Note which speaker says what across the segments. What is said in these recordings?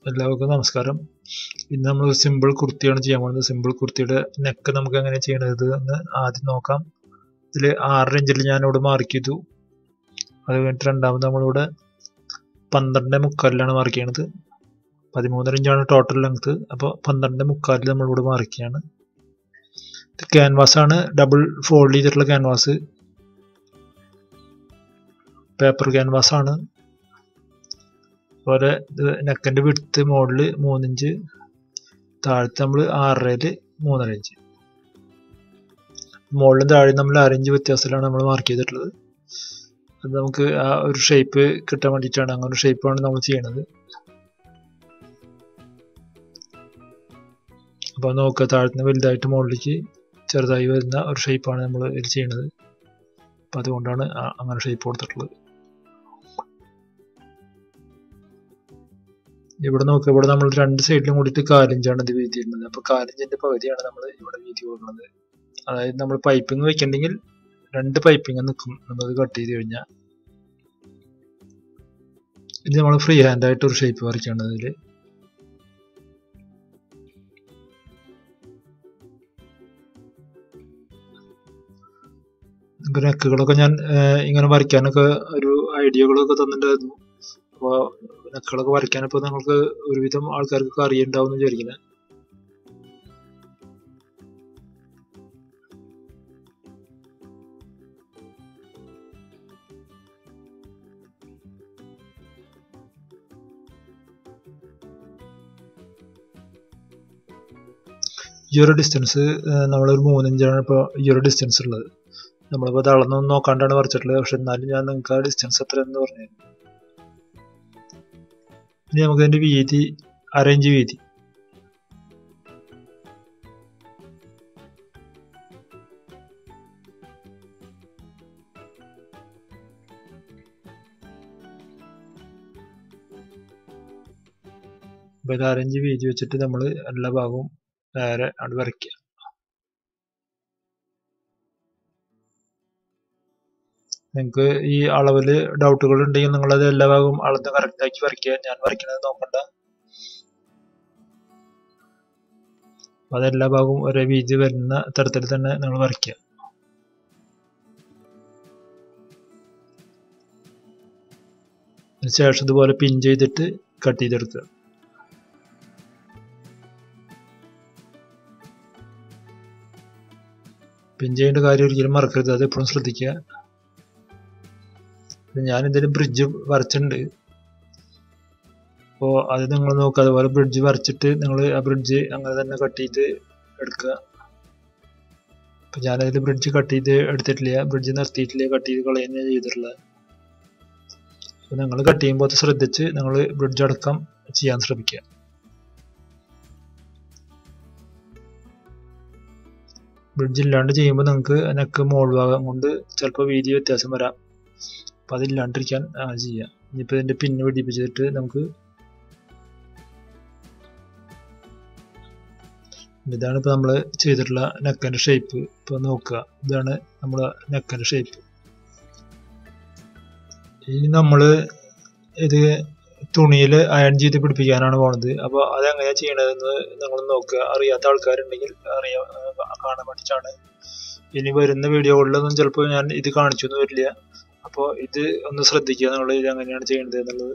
Speaker 1: എല്ലാവർക്കും നമസ്കാരം ഇന്ന് നമ്മൾ സിമ്പിൾ കുർത്തിയാണ് ചെയ്യാൻ പോകുന്നത് സിമ്പിൾ കുർത്തിയുടെ നെക്ക് നമുക്ക് എങ്ങനെ ചെയ്യണത് എന്ന് ആദ്യം നോക്കാം ഇതിൽ ആറര ഇഞ്ചിൽ ഞാനിവിടെ മാർക്ക് ചെയ്തു അത് കഴിഞ്ഞിട്ട് രണ്ടാമത് നമ്മളിവിടെ പന്ത്രണ്ട് മുക്കാലിലാണ് മാർക്ക് ചെയ്യണത് പതിമൂന്നര ഇഞ്ചാണ് ടോട്ടൽ ലെങ്ത് അപ്പോൾ പന്ത്രണ്ട് മുക്കാലിൽ നമ്മളിവിടെ മാർക്ക് ചെയ്യാണ് ഇത് ക്യാൻവാസ് ആണ് ഡബിൾ ഫോൾഡ് ചെയ്തിട്ടുള്ള ക്യാൻവാസ് പേപ്പർ ക്യാൻവാസ് ആണ് അതുപോലെ നെക്കിൻ്റെ വിടുത്ത് മുകളിൽ മൂന്നിഞ്ച് താഴത്ത് നമ്മൾ ആറരയിൽ മൂന്നര ഇഞ്ച് മുകളിലും താഴെ നമ്മൾ അരഞ്ച് വ്യത്യാസത്തിലാണ് നമ്മൾ മാർക്ക് ചെയ്തിട്ടുള്ളത് അത് നമുക്ക് ആ ഒരു ഷേപ്പ് കിട്ടാൻ വേണ്ടിയിട്ടാണ് അങ്ങനെ ഒരു ഷേപ്പാണ് നമ്മൾ ചെയ്യണത് അപ്പോൾ നോക്കുക താഴത്തുനിന്ന് വലുതായിട്ട് മുകളിലേക്ക് ചെറുതായി വരുന്ന ഒരു ഷേപ്പാണ് നമ്മൾ ഇത് ചെയ്യണത് അപ്പം അതുകൊണ്ടാണ് അങ്ങനെ ഷേപ്പ് കൊടുത്തിട്ടുള്ളത് ഇവിടെ നോക്കുക ഇവിടെ നമ്മൾ രണ്ട് സൈഡിലും കൂടിയിട്ട് കാലിഞ്ചാണ് ഇത് വീതി ഇടുന്നത് അപ്പോൾ കാലിഞ്ചിന്റെ പകുതിയാണ് നമ്മൾ ഇവിടെ വീതി കൊടുക്കുന്നത് അതായത് നമ്മൾ പൈപ്പിംഗ് വെക്കണ്ടെങ്കിൽ രണ്ട് പൈപ്പിംഗ് നിൽക്കും നമ്മൾ കട്ട് ചെയ്ത് കഴിഞ്ഞാൽ ഇത് നമ്മൾ ഫ്രീ ഹാൻഡ് ആയിട്ട് ഒരു ഷേപ്പ് വരയ്ക്കുകയാണ് ഇതിൽ നെക്കുകളൊക്കെ ഞാൻ ഇങ്ങനെ വരയ്ക്കാനൊക്കെ ഒരു ഐഡിയകളൊക്കെ തന്നിട്ടുണ്ടായിരുന്നു അപ്പോൾ നെക്കുകളൊക്കെ വരയ്ക്കാനിപ്പോൾ നിങ്ങൾക്ക് ഒരുവിധം ആൾക്കാർക്കൊക്കെ അറിയുണ്ടാവും എന്ന് വിചാരിക്കുന്നത് ഈ ഒരു ഡിസ്റ്റൻസ് നമ്മളൊരു മൂന്നിഞ്ചാണ് ഇപ്പോൾ ഈ ഒരു ഡിസ്റ്റൻസ് ഉള്ളത് നമ്മളിപ്പോൾ അത് അളന്നൊന്നും നോക്കാണ്ടാണ് വരച്ചിട്ടുള്ളത് പക്ഷെ എന്നാലും ഞാൻ നിങ്ങൾക്ക് ആ ഡിസ്റ്റൻസ് എത്ര എന്ന് പറഞ്ഞു ഇനി നമുക്ക് അതിൻ്റെ വീതി അരയിഞ്ച് വീതി അപ്പോൾ ഇത് അരയിഞ്ച് വീതി വെച്ചിട്ട് നമ്മൾ എല്ലാ ഭാഗവും നേരെ അത് വരയ്ക്കുക നിങ്ങൾക്ക് ഈ അളവിൽ ഡൗട്ടുകൾ ഉണ്ടെങ്കിൽ നിങ്ങളത് എല്ലാ ഭാഗവും അളന്ന് കറക്റ്റ് ആക്കി വരയ്ക്കുക ഞാൻ വരയ്ക്കണത് നോക്കണ്ട അതെല്ലാ ഭാഗവും ഒരേ വീതി വരുന്ന തരത്തിൽ തന്നെ നിങ്ങൾ വരയ്ക്കുക ശേഷം ഇതുപോലെ പിൻ ചെയ്തിട്ട് കട്ട് ചെയ്തെടുക്കുക പിൻ ചെയ്യേണ്ട കാര്യം ഒരിക്കലും മറക്കരുത് അത് എപ്പോഴും ശ്രദ്ധിക്കുക ഞാൻ ഇതിന് ബ്രിഡ്ജ് വരച്ചിട്ടുണ്ട് അപ്പോൾ അത് നിങ്ങൾ നോക്കുക അതുപോലെ ബ്രിഡ്ജ് വരച്ചിട്ട് നിങ്ങൾ ആ ബ്രിഡ്ജ് അങ്ങനെ തന്നെ കട്ട് ചെയ്ത് എടുക്കുക അപ്പം ഞാനതിൽ ബ്രിഡ്ജ് കട്ട് ചെയ്ത് എടുത്തിട്ടില്ല ബ്രിഡ്ജ് നിർത്തിയിട്ടില്ല കട്ട് ചെയ്ത് കളയുന്ന ചെയ്തിട്ടുള്ളത് അപ്പോൾ നിങ്ങൾ കട്ട് ചെയ്യുമ്പോൾ അത് ശ്രദ്ധിച്ച് നിങ്ങൾ ബ്രിഡ്ജ് അടക്കം ചെയ്യാൻ ശ്രമിക്കുക ബ്രിഡ്ജ് ഇല്ലാണ്ട് ചെയ്യുമ്പോൾ നിങ്ങൾക്ക് നെക്ക് മോൾ ഭാഗം കൊണ്ട് ചിലപ്പോൾ വീതി വ്യത്യാസം വരാം അപ്പം അതില്ലാണ്ടിരിക്കാൻ ചെയ്യാം ഇനിയിപ്പോൾ ഇതിൻ്റെ പിന്ന് പിടിപ്പിച്ചിട്ട് നമുക്ക് ഇതാണ് ഇപ്പോൾ നമ്മൾ ചെയ്തിട്ടുള്ള നെക്കൻ്റെ ഷേപ്പ് ഇപ്പോൾ നോക്കുക ഇതാണ് നമ്മുടെ നെക്കൻ്റെ ഷേപ്പ് ഇനി നമ്മൾ ഇത് തുണിയിൽ അയൺ ചെയ്ത് പിടിപ്പിക്കാനാണ് പോണത് അപ്പോൾ അതെങ്ങനെയാണ് ചെയ്യണതെന്ന് നിങ്ങൾ നോക്കുക അറിയാത്ത ആൾക്കാരുണ്ടെങ്കിൽ അറിയാൻ കാണാൻ വേണ്ടിയിട്ടാണ് ഇനി വരുന്ന വീഡിയോകളിലൊന്നും ചിലപ്പോൾ ഞാൻ ഇത് കാണിച്ചു എന്ന് വരില്ല അപ്പോൾ ഇത് ഒന്ന് ശ്രദ്ധിക്കുക നിങ്ങൾ ഇത് എങ്ങനെയാണ് ചെയ്യേണ്ടത് എന്നുള്ളത്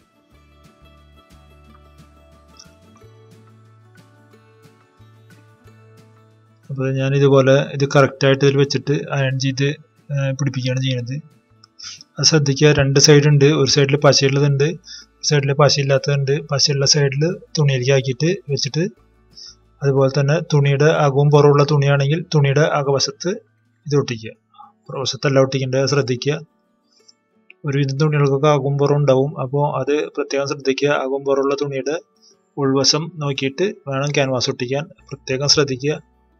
Speaker 1: അപ്പോൾ ഞാൻ ഇതുപോലെ ഇത് കറക്റ്റായിട്ട് ഇതിൽ വെച്ചിട്ട് അയൺ ചെയ്ത് പിടിപ്പിക്കുകയാണ് ചെയ്യുന്നത് അത് ശ്രദ്ധിക്കുക രണ്ട് സൈഡ് ഉണ്ട് ഒരു സൈഡിൽ പശയുള്ളതുണ്ട് ഒരു സൈഡിൽ പശയില്ലാത്തതുണ്ട് പശയുള്ള സൈഡിൽ തുണിയിലേക്ക് ആക്കിയിട്ട് വെച്ചിട്ട് അതുപോലെ തന്നെ തുണിയുടെ അകവും പുറമുള്ള തുണിയാണെങ്കിൽ തുണിയുടെ അകവശത്ത് ഇത് ഒട്ടിക്കുക പുറവശത്തല്ല ഒട്ടിക്കേണ്ടത് ശ്രദ്ധിക്കുക ഒരുവിധം തുണികൾക്കൊക്കെ അകം പുറം ഉണ്ടാവും അപ്പോൾ അത് പ്രത്യേകം ശ്രദ്ധിക്കുക അകം പുറമുള്ള തുണിയുടെ ഉൾവശം നോക്കിയിട്ട് വേണം ക്യാൻവാസ് ഒട്ടിക്കാൻ പ്രത്യേകം ശ്രദ്ധിക്കുക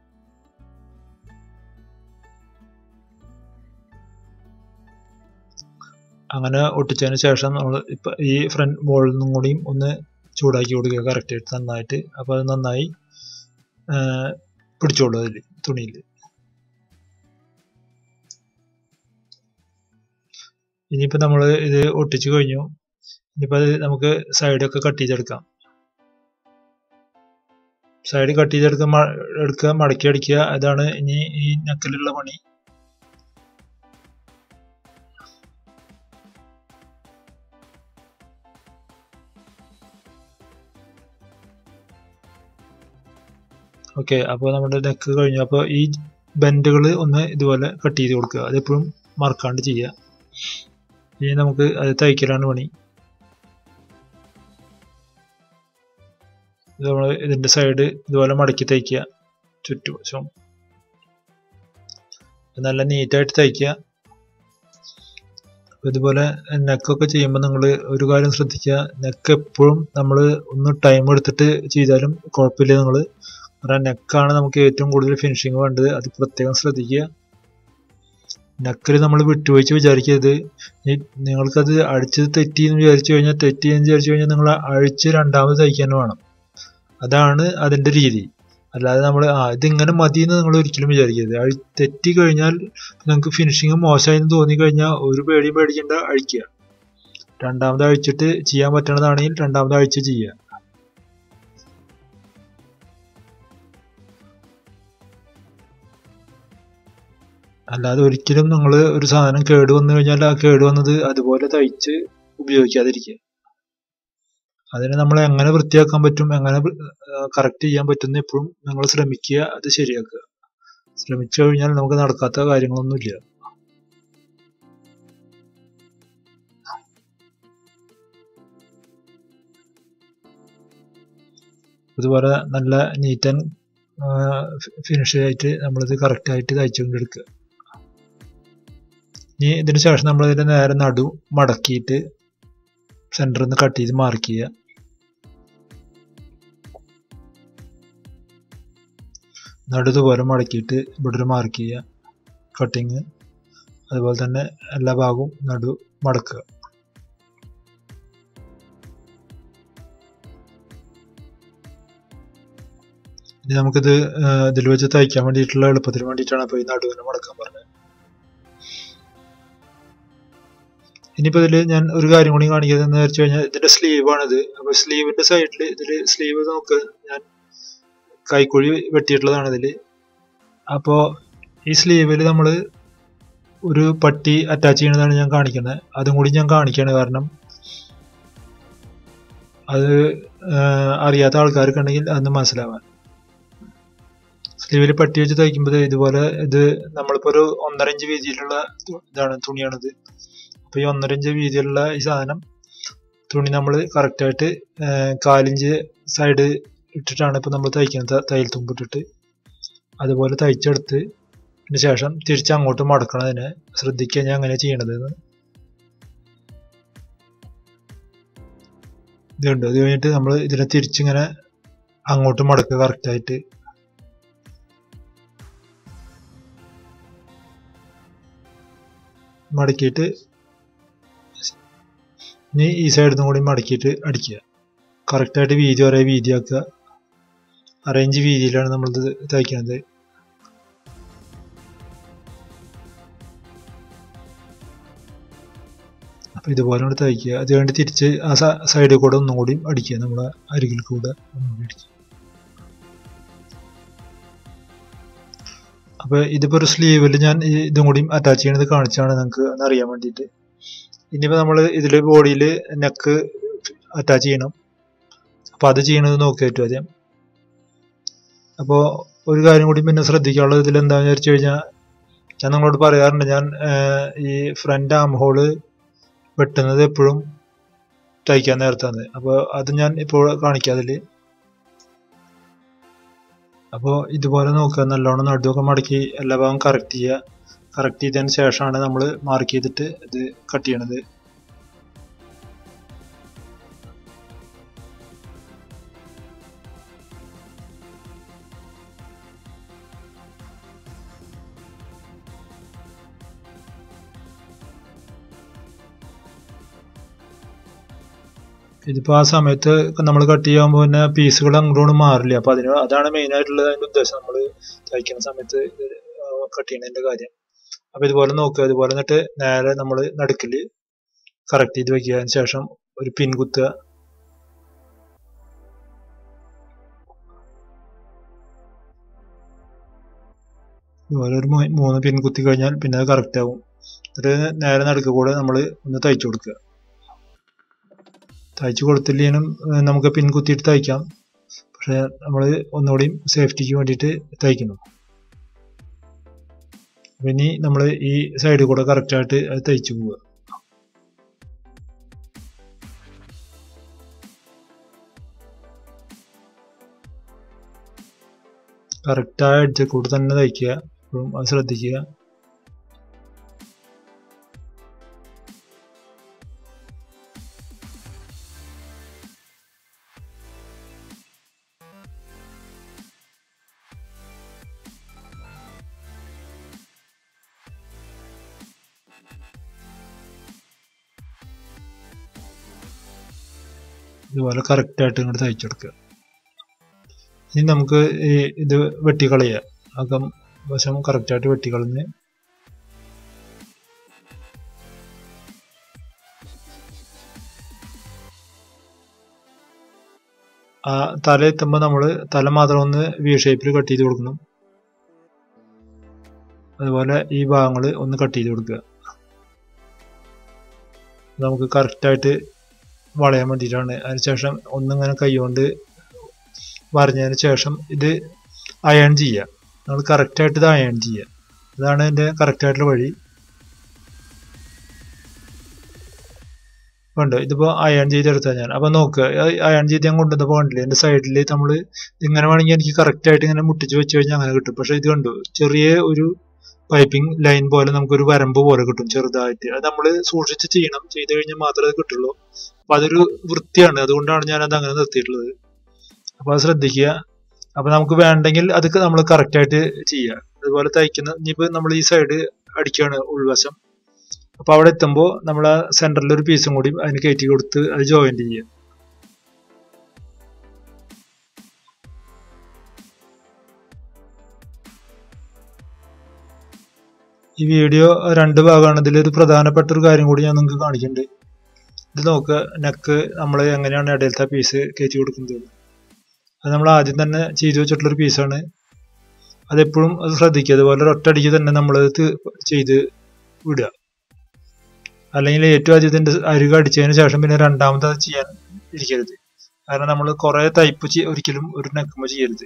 Speaker 1: അങ്ങനെ ഒട്ടിച്ചതിന് ശേഷം നമ്മൾ ഇപ്പം ഈ ഫ്രണ്ട് മുകളിൽ നിന്നും കൂടിയും ഒന്ന് ചൂടാക്കി കൊടുക്കുക കറക്റ്റായിട്ട് നന്നായിട്ട് അപ്പോൾ അത് നന്നായി പിടിച്ചോളൂ അതിൽ തുണിയിൽ ഇനിയിപ്പോൾ നമ്മൾ ഇത് ഒട്ടിച്ചു കഴിഞ്ഞു ഇനിയിപ്പോൾ അത് നമുക്ക് സൈഡൊക്കെ കട്ട് ചെയ്തെടുക്കാം സൈഡ് കട്ട് ചെയ്തെടുക്കുക മ- എടുക്കുക മടക്കി അടിക്കുക അതാണ് ഇനി ഈ നെക്കിലുള്ള പണി ഓക്കെ അപ്പോൾ നമ്മുടെ നെക്ക് കഴിഞ്ഞു അപ്പോൾ ഈ ബെൻഡുകൾ ഒന്ന് ഇതുപോലെ കട്ട് ചെയ്ത് കൊടുക്കുക അതെപ്പോഴും മറക്കാണ്ട് ചെയ്യുക ഇനി നമുക്ക് അത് തയ്ക്കലാണ് പണി ഇത് നമ്മൾ ഇതിൻ്റെ സൈഡ് ഇതുപോലെ മടക്കി തയ്ക്കുക ചുറ്റുവശം നല്ല നീറ്റായിട്ട് തയ്ക്കുക അപ്പോൾ ഇതുപോലെ നെക്കൊക്കെ ചെയ്യുമ്പോൾ നിങ്ങൾ ഒരു കാര്യം ശ്രദ്ധിക്കുക നെക്ക് എപ്പോഴും നമ്മൾ ഒന്ന് ടൈം എടുത്തിട്ട് ചെയ്താലും കുഴപ്പമില്ല നിങ്ങൾ കാരണം നെക്കാണ് നമുക്ക് ഏറ്റവും കൂടുതൽ ഫിനിഷിങ് വേണ്ടത് അത് പ്രത്യേകം ശ്രദ്ധിക്കുക നെക്കിൽ നമ്മൾ വിട്ടുവീഴ്ച വിചാരിക്കരുത് ഈ നിങ്ങൾക്കത് അടിച്ച് തെറ്റി എന്ന് വിചാരിച്ചു കഴിഞ്ഞാൽ തെറ്റി എന്ന് വിചാരിച്ചു കഴിഞ്ഞാൽ നിങ്ങൾ അഴിച്ച് രണ്ടാമത് തയ്ക്കാൻ വേണം അതാണ് അതിൻ്റെ രീതി അല്ലാതെ നമ്മൾ ആ ഇതിങ്ങനെ മതി എന്ന് നിങ്ങൾ ഒരിക്കലും വിചാരിക്കരുത് അഴി തെറ്റി കഴിഞ്ഞാൽ നിങ്ങൾക്ക് ഫിനിഷിങ് മോശമായി എന്ന് തോന്നി കഴിഞ്ഞാൽ ഒരു പേടിയും പേടിക്കേണ്ട അഴിക്കുക രണ്ടാമത് അഴിച്ചിട്ട് ചെയ്യാൻ പറ്റണതാണെങ്കിൽ രണ്ടാമത് അഴിച്ച് ചെയ്യുക അല്ലാതെ ഒരിക്കലും നിങ്ങൾ ഒരു സാധനം കേട് വന്നു കഴിഞ്ഞാൽ ആ കേട് വന്നത് അതുപോലെ തയ്ച്ച് ഉപയോഗിക്കാതിരിക്കുക അതിനെ നമ്മൾ എങ്ങനെ വൃത്തിയാക്കാൻ പറ്റും എങ്ങനെ കറക്റ്റ് ചെയ്യാൻ പറ്റുന്ന എപ്പോഴും നിങ്ങൾ ശ്രമിക്കുക അത് ശരിയാക്കുക ശ്രമിച്ചു കഴിഞ്ഞാൽ നമുക്ക് നടക്കാത്ത കാര്യങ്ങളൊന്നുമില്ല ഇതുപോലെ നല്ല നീറ്റ് ആൻഡ് ഫിനിഷ് ആയിട്ട് നമ്മളിത് കറക്റ്റ് ആയിട്ട് തയ്ച്ചുകൊണ്ടെടുക്കുക ഇനി ഇതിന് ശേഷം നമ്മൾ ഇതിന്റെ നേരെ നടു മടക്കിയിട്ട് സെന്ററിൽ നിന്ന് കട്ട് ചെയ്ത് മാർക്ക് ചെയ്യുക നടു ഇതുപോലെ മടക്കിയിട്ട് ഇവിടെ ഒരു മാർക്ക് ചെയ്യുക കട്ടിങ് അതുപോലെ തന്നെ എല്ലാ ഭാഗവും നടു മടക്കുക ഇനി നമുക്കിത് ഇതിൽ വെച്ച് തയ്ക്കാൻ വേണ്ടിയിട്ടുള്ള എളുപ്പത്തിന് വേണ്ടിയിട്ടാണ് അപ്പോൾ ഈ നടുവിനെ മടക്കാൻ പറഞ്ഞത് ഇനിയിപ്പോൾ ഇതിൽ ഞാൻ ഒരു കാര്യം കൂടി കാണിക്കുന്നത് എന്ന് വെച്ച് കഴിഞ്ഞാൽ ഇതിന്റെ സ്ലീവ് ആണിത് അപ്പോൾ സ്ലീവിന്റെ സൈഡിൽ ഇതിൽ സ്ലീവ് നമുക്ക് ഞാൻ കൈക്കുഴി വെട്ടിയിട്ടുള്ളതാണ് ഇതിൽ അപ്പോൾ ഈ സ്ലീവിൽ നമ്മൾ ഒരു പട്ടി അറ്റാച്ച് ചെയ്യുന്നതാണ് ഞാൻ കാണിക്കുന്നത് അതും കൂടി ഞാൻ കാണിക്കുകയാണ് കാരണം അത് അറിയാത്ത ആൾക്കാർക്ക് ഉണ്ടെങ്കിൽ അതൊന്ന് മനസ്സിലാവാൻ സ്ലീവിൽ പട്ടി വെച്ച് തയ്ക്കുമ്പോൾ ഇതുപോലെ ഇത് നമ്മളിപ്പോൾ ഒരു ഒന്നര ഇഞ്ച് വീതിയിലുള്ള ഇതാണ് തുണിയാണിത് അപ്പോൾ ഈ ഒന്നര ഇഞ്ച് വീതിയിലുള്ള ഈ സാധനം തുണി നമ്മൾ കറക്റ്റായിട്ട് കാലിഞ്ച് സൈഡ് ഇട്ടിട്ടാണ് ഇപ്പോൾ നമ്മൾ തയ്ക്കുന്നത് തയ്യൽ തുമ്പിട്ടിട്ട് അതുപോലെ തയ്ച്ചെടുത്ത് അതിന് ശേഷം തിരിച്ച് അങ്ങോട്ട് മടക്കണതിന് ശ്രദ്ധിക്കുക ഞാൻ അങ്ങനെ ചെയ്യണത് ഇതുണ്ട് അത് കഴിഞ്ഞിട്ട് നമ്മൾ ഇതിനെ തിരിച്ചിങ്ങനെ അങ്ങോട്ട് മടക്കുക കറക്റ്റായിട്ട് മടക്കിയിട്ട് ഇനി ഈ സൈഡിൽ നിന്നും കൂടി മടക്കിയിട്ട് അടിക്കുക കറക്റ്റായിട്ട് വീതി ഒരേ വീതിയാക്കുക അറേഞ്ച് വീതിയിലാണ് നമ്മളിത് തയ്ക്കുന്നത് അപ്പോൾ ഇതുപോലെ കൂടി തയ്ക്കുക അത് വേണ്ടി തിരിച്ച് ആ സൈഡിൽ കൂടെ ഒന്നും കൂടി അടിക്കുക നമ്മളെ അരികിൽ കൂടെ ഒന്നുകൂടി അടിക്കുക അപ്പോൾ ഇതിപ്പോൾ ഒരു സ്ലീവിൽ ഞാൻ ഇതും കൂടി അറ്റാച്ച് ചെയ്യണത് കാണിച്ചാണ് നിങ്ങൾക്ക് അറിയാൻ വേണ്ടിയിട്ട് ഇനിയിപ്പോൾ നമ്മൾ ഇതിൽ ബോഡിയിൽ നെക്ക് അറ്റാച്ച് ചെയ്യണം അപ്പോൾ അത് ചെയ്യണത് നോക്കിയിട്ടു ആദ്യം അപ്പോൾ ഒരു കാര്യം കൂടി പിന്നെ ശ്രദ്ധിക്കാനുള്ളത് ഇതിൽ എന്താണെന്ന് വിചാരിച്ചു കഴിഞ്ഞാൽ ഞാൻ നിങ്ങളോട് പറയാറുണ്ട് ഞാൻ ഈ ഫ്രണ്ട് ആം ഹോള് വെട്ടുന്നത് എപ്പോഴും തയ്ക്കാൻ നേരത്താണ് അപ്പോൾ അത് ഞാൻ ഇപ്പോൾ കാണിക്കാം അതിൽ അപ്പോൾ ഇതുപോലെ നോക്കുക നല്ലോണം നടുവൊക്കെ മടക്കി എല്ലാ ഭാഗം കറക്റ്റ് ചെയ്യുക കറക്റ്റ് ചെയ്തതിന് ശേഷമാണ് നമ്മൾ മാർക്ക് ചെയ്തിട്ട് ഇത് കട്ട് ചെയ്യണത് ഇതിപ്പോൾ ആ സമയത്ത് നമ്മൾ കട്ട് ചെയ്യാകുമ്പോൾ പിന്നെ പീസുകൾ അങ്ങോട്ടും മാറില്ല അപ്പോൾ അതിന് അതാണ് മെയിൻ ആയിട്ടുള്ളത് അതിൻ്റെ ഉദ്ദേശം നമ്മൾ തയ്ക്കുന്ന സമയത്ത് കട്ട് ചെയ്യുന്നതിൻ്റെ കാര്യം അപ്പോൾ ഇതുപോലെ നോക്കുക ഇതുപോലെ എന്നിട്ട് നേരെ നമ്മൾ നടുക്കിൽ കറക്റ്റ് ചെയ്ത് വെക്കുക അതിന് ശേഷം ഒരു പിൻ കുത്തുക ഇതുപോലെ ഒരു മൂ- മൂന്ന് പിൻ കുത്തി കഴിഞ്ഞാൽ പിന്നെ അത് കറക്റ്റ് ആവും എന്നിട്ട് നേരെ നടുക്ക് കൂടെ നമ്മൾ ഒന്ന് തയ്ച്ചു കൊടുക്കുക തയ്ച്ചു കൊടുത്തില്ലെങ്കിലും ഏഹ്, നമുക്ക് പിൻ കുത്തിയിട്ട് തയ്ക്കാം പക്ഷെ നമ്മൾ ഒന്നുകൂടി സേഫ്റ്റിക്ക് വേണ്ടിയിട്ട് തയ്ക്കുന്നു അപ്പൊ ഇനി നമ്മൾ ഈ സൈഡിൽ കൂടെ കറക്റ്റ് ആയിട്ട് അത് തയ്ച്ചു പോവുക കറക്റ്റായ എഡ്ജിൽ കൂടെ തന്നെ തയ്ക്കുക എപ്പോഴും അത് ശ്രദ്ധിക്കുക ഇതുപോലെ കറക്റ്റ് ആയിട്ട് ഇങ്ങോട്ട് തയ്ച്ചെടുക്കുക ഇനി നമുക്ക് ഈ ഇത് വെട്ടിക്കളയുക അകം വശം കറക്റ്റ് ആയിട്ട് വെട്ടിക്കളഞ്ഞ് ആ തല എത്തുമ്പോൾ നമ്മൾ തല മാത്രം ഒന്ന് വി ഷേപ്പിൽ കട്ട് ചെയ്ത് കൊടുക്കണം അതുപോലെ ഈ ഭാഗങ്ങൾ ഒന്ന് കട്ട് ചെയ്ത് കൊടുക്കുക നമുക്ക് കറക്റ്റായിട്ട് വളയാൻ വേണ്ടിയിട്ടാണ് അതിനുശേഷം ഒന്നിങ്ങനെ കൈകൊണ്ട് വരഞ്ഞതിന് ശേഷം ഇത് അയൺ ചെയ്യുക നമ്മൾ കറക്റ്റായിട്ട് ഇത് അയൺ ചെയ്യുക അതാണ് എൻ്റെ കറക്റ്റായിട്ടുള്ള വഴി കണ്ടോ ഇതിപ്പോ അയൺ ചെയ്തെടുത്താ ഞാൻ അപ്പൊ നോക്കുക അയൺ ചെയ്ത് ഞാൻ കൊണ്ടുവന്നപ്പോ കണ്ടില്ലേ എന്റെ സൈഡിൽ നമ്മൾ ഇങ്ങനെ വേണമെങ്കിൽ എനിക്ക് കറക്റ്റ് ആയിട്ട് ഇങ്ങനെ മുട്ടിച്ച് വെച്ച് കഴിഞ്ഞാൽ അങ്ങനെ കിട്ടും പക്ഷെ ഇത് കണ്ടു ചെറിയ ഒരു പൈപ്പിംഗ് ലൈൻ പോലെ നമുക്കൊരു വരമ്പ് പോലെ കിട്ടും ചെറുതായിട്ട് അത് നമ്മൾ സൂക്ഷിച്ച് ചെയ്യണം ചെയ്ത് കഴിഞ്ഞാൽ മാത്രമേ അത് കിട്ടുള്ളൂ അപ്പൊ അതൊരു വൃത്തിയാണ് അതുകൊണ്ടാണ് ഞാൻ അത് അങ്ങനെ നിർത്തിയിട്ടുള്ളത് അപ്പൊ അത് ശ്രദ്ധിക്കുക അപ്പൊ നമുക്ക് വേണ്ടെങ്കിൽ അതൊക്കെ നമ്മൾ കറക്റ്റ് ആയിട്ട് ചെയ്യുക അതുപോലെ തയ്ക്കുന്ന ഇനിയിപ്പോ നമ്മൾ ഈ സൈഡ് അടിക്കുകയാണ് ഉൾവശം അപ്പൊ അവിടെ എത്തുമ്പോൾ നമ്മൾ ആ സെന്ററിൽ ഒരു പീസും കൂടി അതിന് കയറ്റി കൊടുത്ത് അത് ജോയിന്റ് ചെയ്യുക ഈ വീഡിയോ രണ്ട് ഭാഗമാണ് ഇതിലൊരു പ്രധാനപ്പെട്ട ഒരു കാര്യം കൂടി ഞാൻ നിങ്ങൾക്ക് കാണിക്കുന്നുണ്ട് ഇത് നോക്കുക നെക്ക് നമ്മൾ എങ്ങനെയാണ് ഇടയിലത്തെ പീസ് കയറ്റി കൊടുക്കുന്നത് അത് നമ്മൾ ആദ്യം തന്നെ ചെയ്തു വെച്ചിട്ടുള്ള ഒരു പീസാണ് അതെപ്പോഴും അത് ശ്രദ്ധിക്കുക അതുപോലെ ഒറ്റയടിക്ക് തന്നെ നമ്മൾ ചെയ്ത് വിടുക അല്ലെങ്കിൽ ഏറ്റവും ആദ്യം ഇതിന്റെ അരികെ അടിച്ചതിന് ശേഷം പിന്നെ രണ്ടാമത് അത് ചെയ്യാൻ ഇരിക്കരുത് കാരണം നമ്മൾ കുറെ തയ്പ്പ് ഒരിക്കലും ഒരു നെക്കുമ്പോ ചെയ്യരുത്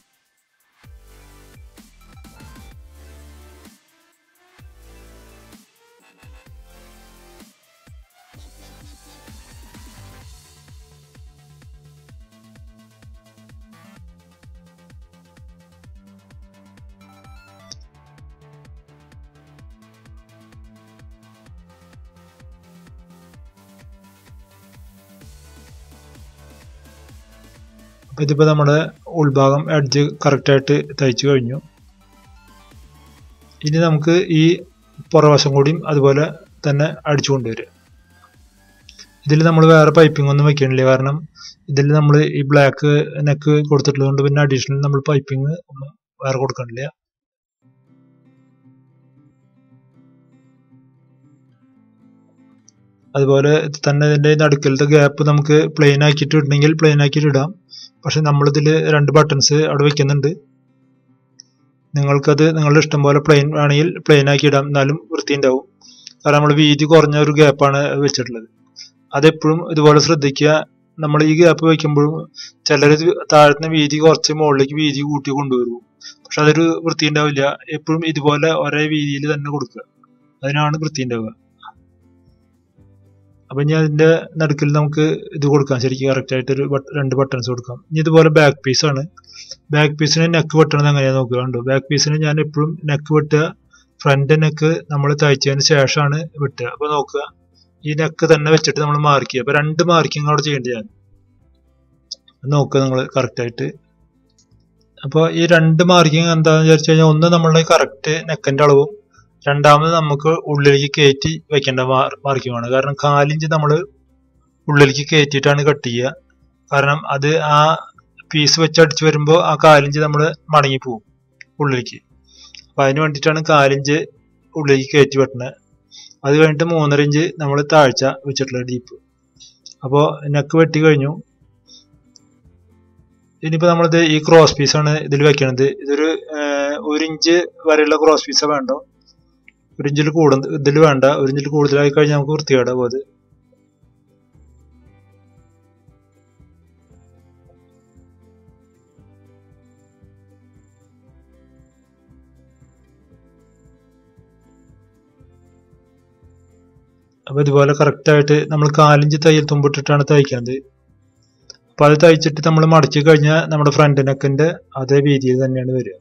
Speaker 1: അപ്പൊ ഇതിപ്പോ നമ്മുടെ ഉൾഭാഗം എഡ്ജ് കറക്റ്റ് ആയിട്ട് തയ്ച്ചു കഴിഞ്ഞു ഇനി നമുക്ക് ഈ പുറവശം കൂടിയും അതുപോലെ തന്നെ അടിച്ചു കൊണ്ടുവരിക ഇതിൽ നമ്മൾ വേറെ പൈപ്പിംഗ് ഒന്നും വെക്കണില്ല കാരണം ഇതിൽ നമ്മൾ ഈ ബ്ലാക്ക് നെക്ക് കൊടുത്തിട്ടുള്ളത് കൊണ്ട് പിന്നെ അഡീഷണൽ നമ്മൾ പൈപ്പിംഗ് ഒന്നും വേറെ കൊടുക്കണില്ല അതുപോലെ തന്നെ ഇതിന്റെ നടുക്കലത്തെ ഗ്യാപ്പ് നമുക്ക് പ്ലെയിൻ ആക്കിയിട്ട് ഇടണമെങ്കിൽ പ്ലെയിൻ ആക്കിയിട്ട് ഇടാം പക്ഷെ നമ്മളിതിൽ രണ്ട് ബട്ടൺസ് അവിടെ വെക്കുന്നുണ്ട് നിങ്ങൾക്കത് നിങ്ങളുടെ ഇഷ്ടം പോലെ പ്ലെയിൻ ആണെങ്കിൽ പ്ലെയിൻ ആക്കി ഇടാം എന്നാലും വൃത്തി ഉണ്ടാവും കാരണം നമ്മൾ വീതി കുറഞ്ഞ ഒരു ഗ്യാപ്പാണ് വെച്ചിട്ടുള്ളത് അതെപ്പോഴും ഇതുപോലെ ശ്രദ്ധിക്കുക നമ്മൾ ഈ ഗ്യാപ്പ് വെക്കുമ്പോഴും ചിലർ താഴ്ന്ന വീതി കുറച്ച് മുകളിലേക്ക് വീതി കൂട്ടി കൊണ്ടുവരും പക്ഷെ അതൊരു വൃത്തി ഉണ്ടാവില്ല എപ്പോഴും ഇതുപോലെ ഒരേ വീതിയിൽ തന്നെ കൊടുക്കുക അതിനാണ് വൃത്തി ഉണ്ടാവുക അപ്പൊ ഇനി അതിന്റെ നടുക്കിൽ നമുക്ക് ഇത് കൊടുക്കാം ശരിക്കും കറക്റ്റ് ആയിട്ട് ഒരു രണ്ട് ബട്ടൺസ് കൊടുക്കാം ഇനി ഇതുപോലെ ബാക്ക് പീസ് ആണ് ബാക്ക് പീസിന് നെക്ക് വെട്ടണത് എങ്ങനെയാ നോക്കുക കണ്ടോ ബാക്ക് പീസിന് ഞാൻ എപ്പോഴും നെക്ക് വെട്ടുക ഫ്രണ്ട് നെക്ക് നമ്മൾ തയ്ച്ചതിന് ശേഷമാണ് വെട്ടുക അപ്പൊ നോക്കുക ഈ നെക്ക് തന്നെ വെച്ചിട്ട് നമ്മൾ മാർക്ക് ചെയ്യുക അപ്പൊ രണ്ട് മാർക്കിംഗ് അവിടെ ചെയ്യേണ്ടത് ഞാൻ നോക്കുക നിങ്ങൾ കറക്റ്റ് ആയിട്ട് അപ്പോൾ ഈ രണ്ട് മാർക്കിംഗ് എന്താണെന്ന് വിചാരിച്ചു കഴിഞ്ഞാൽ ഒന്ന് നമ്മളുടെ കറക്റ്റ് നെക്കിന്റെ അളവും രണ്ടാമത് നമുക്ക് ഉള്ളിലേക്ക് കയറ്റി വെക്കേണ്ട മാർക്കിംഗ് ആണ് കാരണം കാലിഞ്ച് നമ്മൾ ഉള്ളിലേക്ക് കയറ്റിയിട്ടാണ് കട്ട് ചെയ്യുക കാരണം അത് ആ പീസ് വെച്ച് അടിച്ചു വരുമ്പോൾ ആ കാലിഞ്ച് നമ്മൾ മടങ്ങിപ്പോവും ഉള്ളിലേക്ക് അപ്പൊ അതിന് വേണ്ടിയിട്ടാണ് കാലിഞ്ച് ഉള്ളിലേക്ക് കയറ്റി വെട്ടുന്നത് അത് കഴിഞ്ഞിട്ട് മൂന്നര ഇഞ്ച് നമ്മൾ താഴ്ച വെച്ചിട്ടുള്ള ഡീപ്പ് അപ്പോൾ നെക്ക് വെട്ടി കഴിഞ്ഞു ഇനിയിപ്പോൾ നമ്മളിത് ഈ ക്രോസ് പീസാണ് ഇതിൽ വെക്കണത് ഇതൊരു ഒരു ഇഞ്ച് വരെയുള്ള ക്രോസ് പീസ വേണ്ടോ ഒരു ഇഞ്ചിൽ കൂടുതൽ ഇതിൽ വേണ്ട ഒരു ഇഞ്ചിൽ കൂടുതലായി കഴിഞ്ഞാൽ നമുക്ക് വൃത്തികേടാവും അത് അപ്പോൾ ഇതുപോലെ കറക്റ്റായിട്ട് നമ്മൾ കാലിഞ്ച് തയ്യൽ തുമ്പിട്ടിട്ടാണ് തയ്ക്കുന്നത് അപ്പോൾ അത് തയ്ച്ചിട്ട് നമ്മൾ മടക്കി കഴിഞ്ഞാൽ നമ്മുടെ ഫ്രണ്ട് നെക്കിൻ്റെ അതേ രീതിയിൽ തന്നെയാണ് വരിക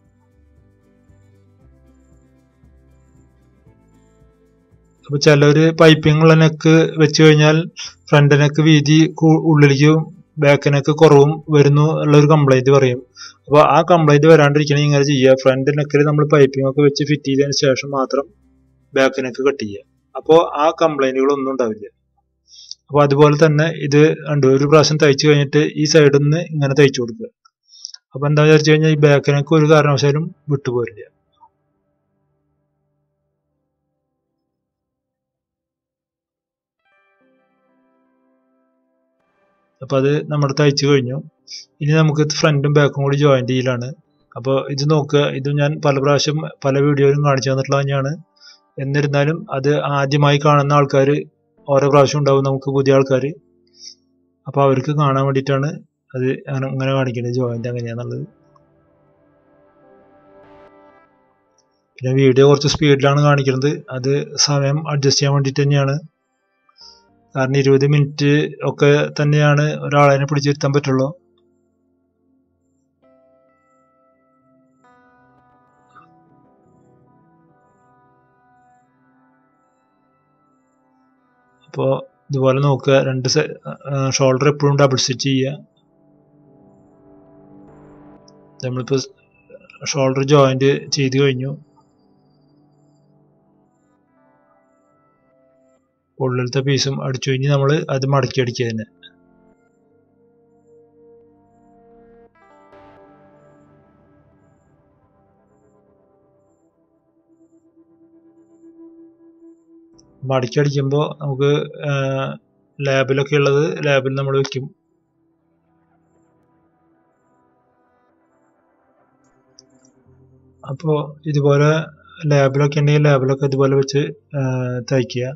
Speaker 1: അപ്പോൾ ചിലർ പൈപ്പിങ്ങുള്ള നെക്ക് വെച്ച് കഴിഞ്ഞാൽ ഫ്രണ്ട് നെക്ക് വീതി ഉള്ളിലേക്ക് ബാക്ക് നെക്ക് കുറവും വരുന്നു ഉള്ളൊരു കംപ്ലൈൻറ്റ് പറയും അപ്പോൾ ആ കംപ്ലൈൻറ്റ് വരാണ്ടിരിക്കണമെങ്കിൽ ഇങ്ങനെ ചെയ്യുക ഫ്രണ്ട് നെക്കിൽ നമ്മൾ പൈപ്പിംഗ് ഒക്കെ വെച്ച് ഫിറ്റ് ചെയ്തതിന് ശേഷം മാത്രം ബാക്ക് നെക്ക് കട്ട് ചെയ്യുക അപ്പോൾ ആ കംപ്ലൈൻറ്റുകളൊന്നും ഉണ്ടാവില്ല അപ്പോൾ അതുപോലെ തന്നെ ഇത് ഉണ്ട് ഒരു പ്രാവശ്യം തയ്ച്ചു കഴിഞ്ഞിട്ട് ഈ സൈഡിൽ നിന്ന് ഇങ്ങനെ തയ്ച്ചു കൊടുക്കുക അപ്പോൾ എന്താ വിചാരിച്ചു കഴിഞ്ഞാൽ ഈ ബാക്കിനൊക്കെ ഒരു കാരണവശാലും വിട്ടുപോരില്ല അപ്പോൾ അത് നമ്മൾ തയ്ച്ചു കഴിഞ്ഞു ഇനി നമുക്ക് ഫ്രണ്ടും ബാക്കും കൂടി ജോയിൻ്റ് ചെയ്യലാണ് അപ്പോൾ ഇത് നോക്കുക ഇത് ഞാൻ പല പ്രാവശ്യം പല വീഡിയോയിലും കാണിച്ചു തന്നിട്ടുള്ളത് തന്നെയാണ് എന്നിരുന്നാലും അത് ആദ്യമായി കാണുന്ന ആൾക്കാർ ഓരോ പ്രാവശ്യം ഉണ്ടാവും നമുക്ക് പുതിയ ആൾക്കാർ അപ്പോൾ അവർക്ക് കാണാൻ വേണ്ടിയിട്ടാണ് അത് അങ്ങനെ കാണിക്കുന്നത് ജോയിൻ്റ് എങ്ങനെയാണെന്നുള്ളത് പിന്നെ വീഡിയോ കുറച്ച് സ്പീഡിലാണ് കാണിക്കുന്നത് അത് സമയം അഡ്ജസ്റ്റ് ചെയ്യാൻ വേണ്ടിയിട്ട് തന്നെയാണ് കാരണം ഇരുപത് മിനിറ്റ് ഒക്കെ തന്നെയാണ് ഒരാളെ പിടിച്ചിരുത്താൻ പറ്റുള്ളൂ അപ്പോൾ ഇതുപോലെ നോക്കുക രണ്ട് ഷോൾഡർ എപ്പോഴും ഡബിൾ സ്റ്റിച്ച് ചെയ്യുക നമ്മളിപ്പോൾ ഷോൾഡർ ജോയിന്റ് ചെയ്ത് കഴിഞ്ഞു ഉള്ളിലത്തെ പീസും അടിച്ചു കഴിഞ്ഞ് നമ്മൾ അത് മടക്കി അടിക്കുക തന്നെ മടക്കി അടിക്കുമ്പോൾ നമുക്ക് ലാബിലൊക്കെ ഉള്ളത് ലാബിൽ നമ്മൾ വെക്കും അപ്പോൾ ഇതുപോലെ ലാബിലൊക്കെ ഉണ്ടെങ്കിൽ ലാബിലൊക്കെ ഇതുപോലെ വെച്ച് തയ്ക്കുക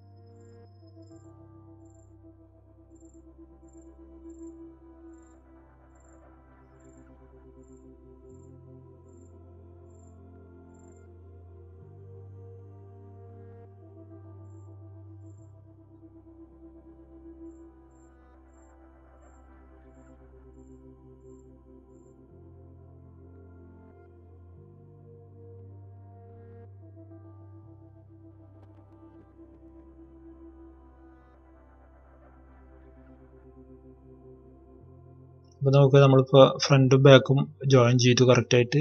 Speaker 1: അപ്പോൾ നമുക്ക് നമ്മളിപ്പോൾ ഫ്രണ്ടും ബാക്കും ജോയിൻ ചെയ്തു കറക്റ്റായിട്ട്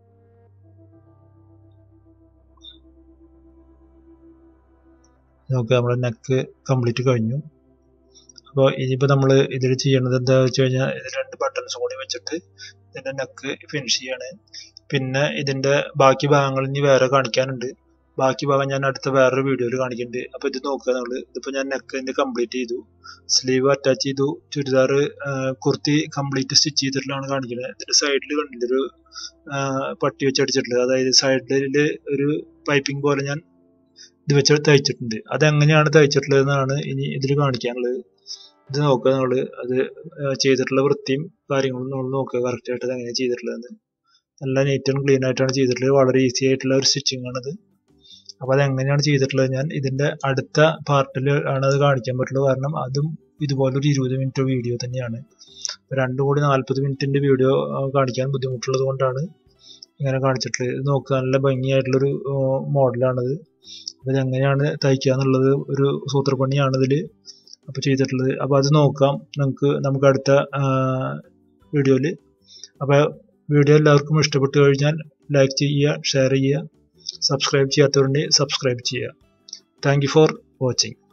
Speaker 1: നമുക്ക് നമ്മുടെ നെക്ക് കംപ്ലീറ്റ് കഴിഞ്ഞു അപ്പോൾ ഇനിയിപ്പോൾ നമ്മൾ ഇതിൽ ചെയ്യേണ്ടത് എന്താ വെച്ച് കഴിഞ്ഞാൽ ഇത് രണ്ട് ബട്ടൺസ് കൂടി വെച്ചിട്ട് ഇതിൻ്റെ നെക്ക് ഫിനിഷ് ചെയ്യാണ് പിന്നെ ഇതിൻ്റെ ബാക്കി ഭാഗങ്ങൾ ഇനി വേറെ കാണിക്കാനുണ്ട് ബാക്കി ഭാഗം ഞാൻ അടുത്ത വേറൊരു വീഡിയോയിൽ കാണിക്കുന്നുണ്ട് അപ്പോൾ ഇത് നോക്കുക നിങ്ങൾ ഇതിപ്പോൾ ഞാൻ നെക്ക് കംപ്ലീറ്റ് ചെയ്തു സ്ലീവ് അറ്റാച്ച് ചെയ്തു ചുരിദാർ കുർത്തി കംപ്ലീറ്റ് സ്റ്റിച്ച് ചെയ്തിട്ടുള്ളതാണ് കാണിക്കുന്നത് ഇതിൻ്റെ സൈഡിൽ കണ്ടില്ല ഒരു പട്ടി വെച്ച് അടിച്ചിട്ടുള്ളത് അതായത് സൈഡിൽ ഒരു പൈപ്പിംഗ് പോലെ ഞാൻ ഇത് വെച്ച് തയ്ച്ചിട്ടുണ്ട് അതെങ്ങനെയാണ് തയ്ച്ചിട്ടുള്ളത് എന്നാണ് ഇനി ഇതിൽ കാണിക്കാനുള്ളത് ഇത് നോക്കുക നമ്മൾ അത് ചെയ്തിട്ടുള്ള വൃത്തിയും കാര്യങ്ങളും നമ്മൾ നോക്കുക കറക്റ്റായിട്ട് എങ്ങനെയാണ് ചെയ്തിട്ടുള്ളതെന്ന് നല്ല നീറ്റ് ആൻഡ് ക്ലീൻ ആയിട്ടാണ് ചെയ്തിട്ടുള്ളത് വളരെ ഈസി ആയിട്ടുള്ള ഒരു സ്റ്റിച്ചിങ് ആണത് അപ്പോൾ അത് എങ്ങനെയാണ് ചെയ്തിട്ടുള്ളത് ഞാൻ ഇതിൻ്റെ അടുത്ത പാർട്ടിൽ ആണ് അത് കാണിക്കാൻ പറ്റുള്ളൂ കാരണം അതും ഇതുപോലൊരു ഇരുപത് മിനിറ്റ് വീഡിയോ തന്നെയാണ് രണ്ടും കൂടി നാൽപ്പത് മിനിറ്റിൻ്റെ വീഡിയോ കാണിക്കാൻ ബുദ്ധിമുട്ടുള്ളത് കൊണ്ടാണ് ഇങ്ങനെ കാണിച്ചിട്ടുള്ളത് ഇത് നോക്കുക നല്ല ഭംഗിയായിട്ടുള്ളൊരു മോഡലാണിത് അപ്പോൾ ഇതെങ്ങനെയാണ് തയ്ക്കുക എന്നുള്ളത് ഒരു സൂത്രപ്പണിയാണ് ഇതിൽ അപ്പോൾ ചെയ്തിട്ടുള്ളത് അപ്പോൾ അത് നോക്കാം നമുക്ക് നമുക്ക് അടുത്ത വീഡിയോയിൽ അപ്പോൾ വീഡിയോ എല്ലാവർക്കും ഇഷ്ടപ്പെട്ടു കഴിഞ്ഞാൽ ലൈക്ക് ചെയ്യുക ഷെയർ ചെയ്യുക സബ്സ്ക്രൈബ് ചെയ്യാത്തവരുണ്ടെങ്കിൽ സബ്സ്ക്രൈബ് ചെയ്യുക താങ്ക് യു ഫോർ വാച്ചിങ്